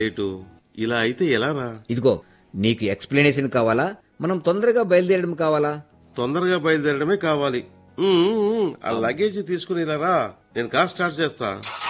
ఏటు ఇలా అయితే ఎలారా ఇదిగో నీకు ఎక్స్ప్లెనేషన్ కావాలా మనం తొందరగా బయలుదేరడం కావాలా తొందరగా బయలుదేరడమే కావాలి ఉమ్, ఉమ్, ఆ లగేజ్ తీసుకుని ఇలా రా నేను కార్ స్టార్ట్ చేస్తా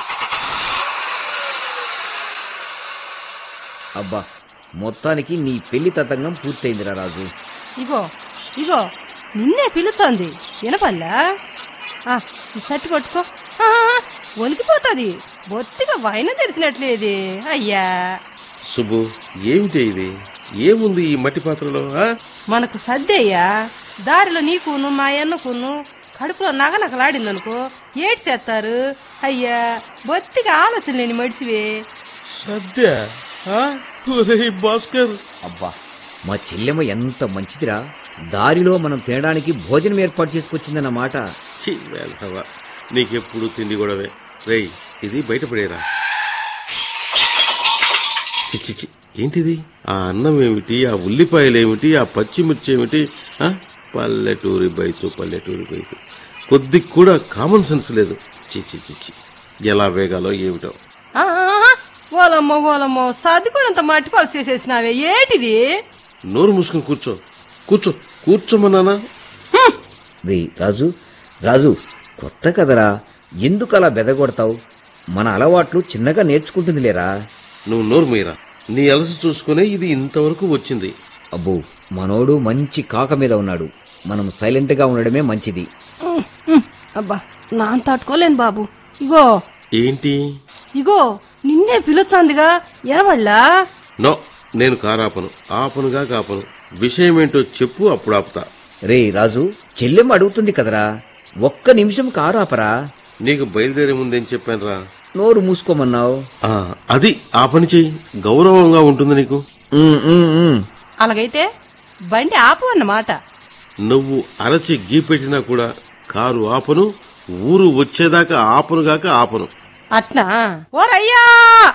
అబ్బా మొత్తానికి నీ పెళ్లి తతంగం పూర్తయిందిరా రాజు ఇగో ఇగో నిన్నే పిలుచోంది వినపల్లా ఆ, ఈ షర్ట్ పట్టుకో ఆ, ఒలికిపోతుంది బొత్తిగా వైన తెలిసినట్లేది అయ్యా సుబ్బు ఏమిటి ఇది ఏముంది ఈ మట్టి పాత్రలో ఆ? మనకు సర్దయ్యా దారిలో నీకును మా అన్నకును కడుపులో నగనకలాడిందనుకో ఏడ్చేస్తారు చేస్తారు అయ్యా బొత్తిగా ఆలోచన లేని మడిసివే సద్య ఆ? ఒరేయ్ భాస్కర్ అబ్బా మా చెల్లెమ్మ ఎంత మంచిదిరా దారిలో మనం తినడానికి భోజనం ఏర్పాటు చేసుకొచ్చిందన్నమాట ఛీ, వేళవా. నీకెప్పుడు తిండి గొడవే రేయ్ ఇది బయటపడేరా చి, చి, చి. ఏంటిది ఆ అన్నం ఏమిటి ఆ ఉల్లిపాయలు ఏమిటి ఆ పచ్చిమిర్చి ఏమిటి ఆ? పల్లెటూరి బయతు పల్లెటూరి బయతు కొద్ది కూడా కామన్ సెన్స్ లేదు చి చి చి చి ఎలా వేగాలో ఏమిటో ఆ, ఓలమ్మో ఓలమ్మో సర్ది కూడా అంత మట్టి పాలు చేసేసినావే ఏటిది నోరు మూసుకుని కూర్చో కూర్చో కూర్చోమన్నానా రే రాజు రాజు కొత్త కదరా ఎందుకు అలా బెదగొడతావు మన అలవాట్లు చిన్నగా నేర్చుకుంటుంది లేరా నువ్వు నోరు మీరా నీ అలసి చూసుకునే ఇది ఇంతవరకు వచ్చింది అబ్బో మనోడు మంచి కాక మీద ఉన్నాడు మనం సైలెంట్ గా ఉండడమే మంచిది ఉమ్, ఉమ్, అబ్బా నాన్ తట్టుకోలేను బాబు ఇగో ఏంటి ఇగో నిన్నే పిలుచందిగా ఎరవళ్ళా నో నేను కారాపను ఆపనుగా కాపను విషయమేంటో చెప్పు అప్పుడు ఆపుతా రే రాజు చెల్లెమ్మ అడుగుతుంది కదరా ఒక్క నిమిషం కారాపరా నీకు బయలుదేరే ముందేం చెప్పానురా నోరు మూసుకోమన్నావు ఆ, అది ఆ పని చెయ్యి గౌరవంగా ఉంటుంది నీకు ఉమ్, ఉమ్, ఉమ్. అలాగైతే బండి ఆపు అన్నమాట నువ్వు అరచి గీ పెట్టినా కూడా కారు ఆపను ఊరు వచ్చేదాకా ఆపనుగాక ఆపను అట్నా ఓరయ్యా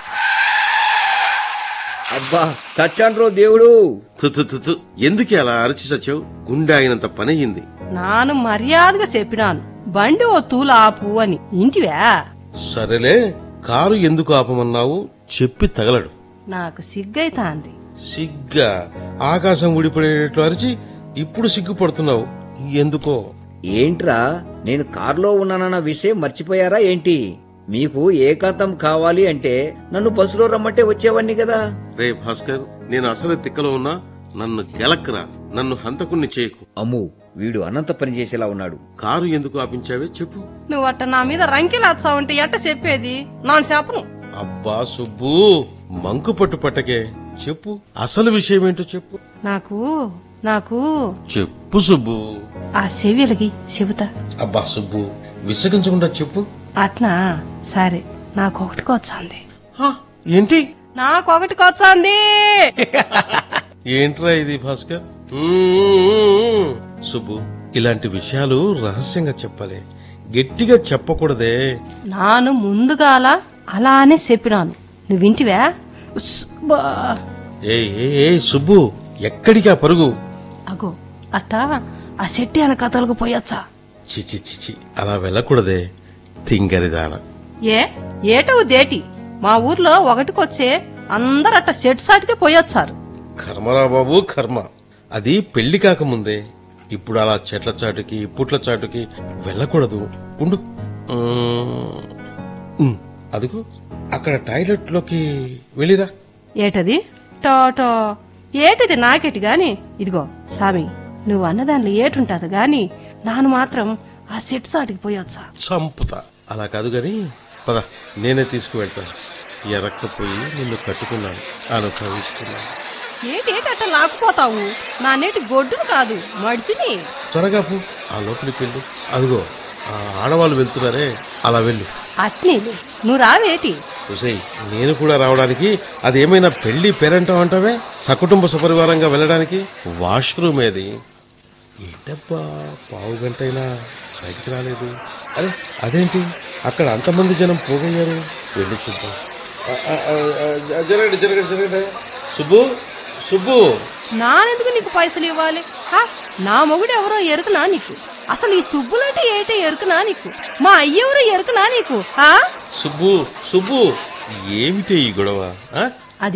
అబ్బా చచ్చాన్రో దేవుడు తు, తు, తు, తు. ఎందుకే అలా అరచి సచ్చావు గుండె అయినంత పని అయ్యింది నాను మర్యాదగా చెప్పినాను బండి ఓ తూలు ఆపు అని ఇంటివా సరేలే కారు ఎందుకు ఆపమన్నావు చెప్పి తగలడు నాకు సిగ్గైతాంది సిగ్గా ఆకాశం ఊడిపడేటట్లు అరిచి ఇప్పుడు సిగ్గుపడుతున్నావు ఎందుకో ఏంట్రా నేను కారులో ఉన్నానన్న విషయం మర్చిపోయారా ఏంటి మీకు ఏకాంతం కావాలి అంటే నన్ను బస్సులో రమ్మంటే వచ్చేవాణ్ణి కదా రే భాస్కర్ నేను అసలు తిక్కలో ఉన్నా నన్ను గెలక్కరా నన్ను హంతకుణ్ణి చేయకు అమ్ము వీడు అనంత పని చేసేలా ఉన్నాడు కారు ఎందుకు ఆపించావే చెప్పు నువ్వు అట్ట నా మీద రంకెలాచావంటే ఎట్ట చెప్పేది నాను చెప్పను అబ్బా సుబ్బు మంకు పట్టు పట్టకే చెప్పు అసలు విషయం ఏంటో చెప్పు నాకు నాకు చెప్పు సుబ్బు ఆ చెవిలకి చెబుతా అబ్బా సుబ్బు విసగించకుండా చెప్పు అట్నా సరే నాకు ఒకటికొచ్చాంది హా, ఏంటి నాకు ఒకటికొచ్చాంది ఏంట్రా ఇది భాస్కర్ మ్మ్. సుబ్బు ఇలాంటి విషయాలు రహస్యంగా చెప్పాలి గట్టిగా చెప్పకూడదే నాను ముందుగాల అలానే చెప్పినాను నువ్వు వింటివా ఉస్, బా. ఏ ఏ సుబ్బు ఎక్కడికి ఆ పరుగు అగో అట్టా ఆ చెట్టు అనే కథలకు పోయొచ్చా చిచి చిచి అలా వెళ్ళకూడదే తింగరిదాన ఏ ఏటవు దేటి మా ఊర్లో ఒకటికొచ్చే అందరు అట్ట చెట్టు సాటికే పోయొచ్చారు కర్మరా బాబు కర్మ అది పెళ్లి కాకముందే ఇప్పుడు అలా చెట్ల చాటుకి పుట్ల చాటుకి వెళ్ళకూడదు ఉండు మ్మ్. ఉమ్, అదుగు అక్కడ టాయిలెట్ లోకి వెళ్ళిరా ఏటది టోటో ఏటది నాకెటి గాని ఇదిగో సామి నువ్వు అన్నదానిలో ఏటుంటది గాని నాను మాత్రం ఆ చెట్టు సాటికి పోయొచ్చా చంపుతా అలా కాదు గాని పద నేనే తీసుకువెళ్తాను ఎరక్కపోయి నిన్ను కట్టుకున్నాను అనుభవిస్తున్నాను ఏటి ఏటి అట్ట లాక్కుపోతావు నా నేటి గొడ్డును కాదు మడిసిని త్వరగా పో ఆ లోపలికి వెళ్ళు అదిగో ఆ ఆడవాళ్ళు వెళ్తున్నారే అలా వెళ్ళు అట్నీలు నువ్వు రావేటి చూసేయ్ నేను కూడా రావడానికి అది ఏమైనా పెళ్లి పేరంటం అంటావే సకుటుంబ సపరివారంగా వెళ్ళడానికి వాష్రూమ్ ఏది ఏంటబ్బా పావు గంట అయినా బయటికి రాలేదు అరే అదేంటి అక్కడ అంతమంది జనం పోగయ్యారు వెళ్ళి చూద్దాం ఆ, ఆ, ఆ, ఆ, జరగండి జరగండి జరగండి సుబ్బు సుబ్బు నానెందుకు నీకు పైసలు ఇవ్వాలి హా? నా మొగుడు ఎవరో ఎరుకునా నీకు అసలు ఈ సుబ్బులంటే ఏటో ఎరుకునా నీకు మా అయ్యెవరో ఎరుకునా నీకు ఆ సుబ్బు సుబ్బు ఏమిటే ఈ గొడవ ఆ?